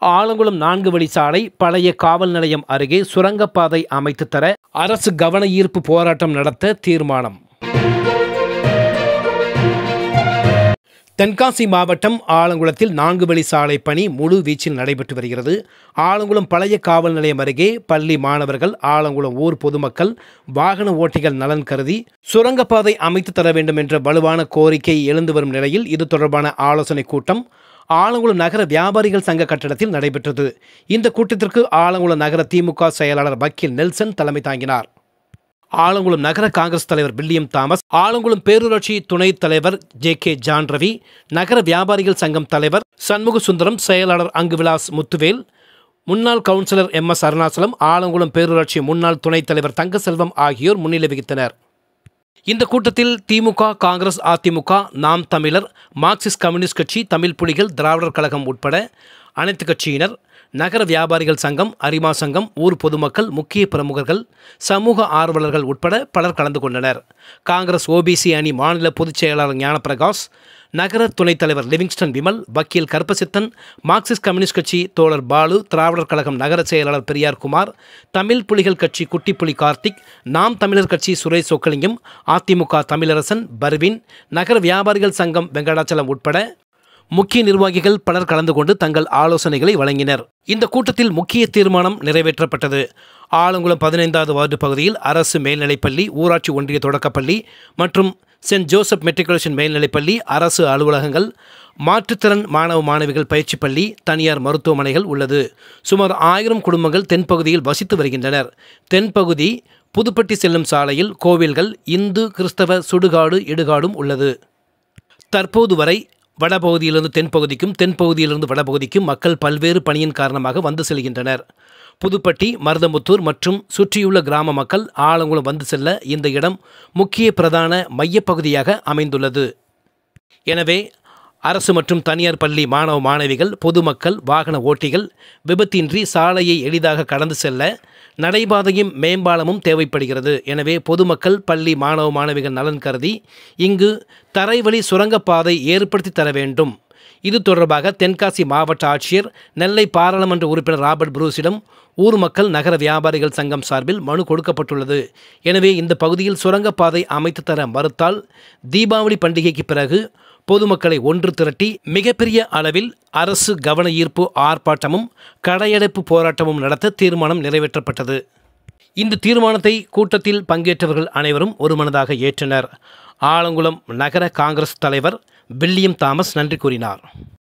ஆலங்குளம் நான்கு வழி சாலை பழைய காவல் நிலையம் அருகே சுரங்கப்பாதை அமைத்து தர அரசு கவன ஈர்ப்பு போராட்டம் நடத்த தீர்மானம் தென்காசி மாவட்டம் ஆலங்குளத்தில் நான்கு வழி சாலை பணி முழு வீச்சில் நடைபெற்று வருகிறது ஆலங்குளம் பழைய காவல் நிலையம் அருகே பள்ளி மாணவர்கள் ஆலங்குளம் ஊர் பொதுமக்கள் வாகன ஓட்டிகள் நலன் கருதி சுரங்கப்பாதை அமைத்து தர வேண்டும் என்ற வலுவான கோரிக்கை எழுந்து வரும் நிலையில் இது தொடர்பான ஆலோசனைக் கூட்டம் ஆலங்குளம் நகர வியாபாரிகள் சங்க கட்டடத்தில் நடைபெற்றது இந்த கூட்டத்திற்கு ஆலங்குளம் நகர திமுக செயலாளர் வக்கீல் நெல்சன் தலைமை தாங்கினார் ஆலங்குளம் நகர காங்கிரஸ் தலைவர் வில்லியம் தாமஸ் ஆலங்குளம் பேரூராட்சி துணைத் தலைவர் ஜே கே ஜான் ரவி நகர வியாபாரிகள் சங்கம் தலைவர் சண்முக சுந்தரம் செயலாளர் அங்குவிலாஸ் முத்துவேல் முன்னாள் councillor M S Arunachalam Alangulam பேரூராட்சி முன்னாள் துணைத் தலைவர் தங்கசெல்வம் ஆகியோர் முன்னிலை வகித்தனர் இந்த கூட்டத்தில் திமுக காங்கிரஸ் அதிமுக நாம் தமிழர் மார்க்சிஸ்ட் கம்யூனிஸ்ட் கட்சி தமிழ் புலிகள் திராவிடர் கழகம் உட்பட அனைத்து கட்சியினர் நகர வியாபாரிகள் சங்கம் அரிமா சங்கம் ஊர் பொதுமக்கள் முக்கிய பிரமுகர்கள் சமூக ஆர்வலர்கள் உட்பட பலர் கலந்து கொண்டனர் காங்கிரஸ் ஓபிசி அணி மாநில பொதுச் செயலாளர் ஞானப்பிரகாஷ் நகர துணைத் தலைவர் லிவிங்ஸ்டன் விமல் வக்கீல் கருப்பசித்தன் மார்க்சிஸ்ட் கம்யூனிஸ்ட் கட்சி தோழர் பாலு திராவிடர் கழகம் நகர செயலாளர் பெரியார் குமார் தமிழ் புலிகள் கட்சி குட்டிப்புலி கார்த்திக் நாம் தமிழர் கட்சி சுரேஷ் சொக்கலிங்கம் அதிமுக தமிழரசன் பர்வின் நகர வியாபாரிகள் சங்கம் வெங்கடாச்சலம் உட்பட முக்கிய நிர்வாகிகள் பலர் கலந்து கொண்டு தங்கள் ஆலோசனைகளை வழங்கினர் இந்த கூட்டத்தில் முக்கிய தீர்மானம் நிறைவேற்றப்பட்டது ஆலங்குளம் பதினைந்தாவது வார்டு பகுதியில் அரசு மேல்நிலைப்பள்ளி ஊராட்சி ஒன்றிய தொடக்கப்பள்ளி மற்றும் சென்ட் ஜோசப் மெட்ரிகுலேஷன் மேல்நிலைப்பள்ளி அரசு அலுவலகங்கள் மாற்றுத்திறன் மாணவ மாணவிகள் பயிற்சி பள்ளி தனியார் மருத்துவமனைகள் உள்ளது சுமார் ஆயிரம் குடும்பங்கள் தென்பகுதியில் வசித்து வருகின்றனர் தென்பகுதி புதுப்பட்டி செல்லும் சாலையில் கோவில்கள் இந்து கிறிஸ்தவ சுடுகாடு இடுகாடும் உள்ளது தற்போது வரை வடபகுதியிலிருந்து தென்பகுதிக்கும் தென்பகுதியிலிருந்து வடபகுதிக்கும் மக்கள் பல்வேறு பணியின் காரணமாக வந்து செல்கின்றனர் புதுப்பட்டி மருதமுத்தூர் மற்றும் சுற்றியுள்ள கிராம மக்கள் ஆலங்குளம் வந்து செல்ல இந்த இடம் முக்கிய பிரதான மையப்பகுதியாக அமைந்துள்ளது எனவே அரசு மற்றும் தனியார் பள்ளி மாணவ மாணவிகள் பொதுமக்கள் வாகன ஓட்டிகள் விபத்தின்றி சாலையை எளிதாக கடந்து செல்ல நடைபாதையும் மேம்பாலமும் தேவைப்படுகிறது எனவே பொதுமக்கள் பள்ளி மாணவ மாணவிகள் நலன் கருதி இங்கு தரைவழி சுரங்கப்பாதை ஏற்படுத்தி தர வேண்டும் இது தொடர்பாக தென்காசி மாவட்ட ஆட்சியர் நெல்லை பாராளுமன்ற உறுப்பினர் ராபர்ட் புரூஸிடம் ஊர் மக்கள் நகர வியாபாரிகள் சங்கம் சார்பில் மனு கொடுக்கப்பட்டுள்ளது எனவே இந்த பகுதியில் சுரங்கப்பாதை அமைத்து தர மறுத்தால் தீபாவளி பண்டிகைக்கு பிறகு பொதுமக்களை ஒன்று திரட்டி மிகப்பெரிய அளவில் அரசு கவன ஈர்ப்பு ஆர்ப்பாட்டமும் கடையடைப்பு போராட்டமும் நடத்த தீர்மானம் நிறைவேற்றப்பட்டது இந்த தீர்மானத்தை கூட்டத்தில் பங்கேற்றவர்கள் அனைவரும் ஒருமனதாக ஏற்றனர் ஆலங்குளம் நகர காங்கிரஸ் தலைவர் வில்லியம் தாமஸ் நன்றி கூறினார்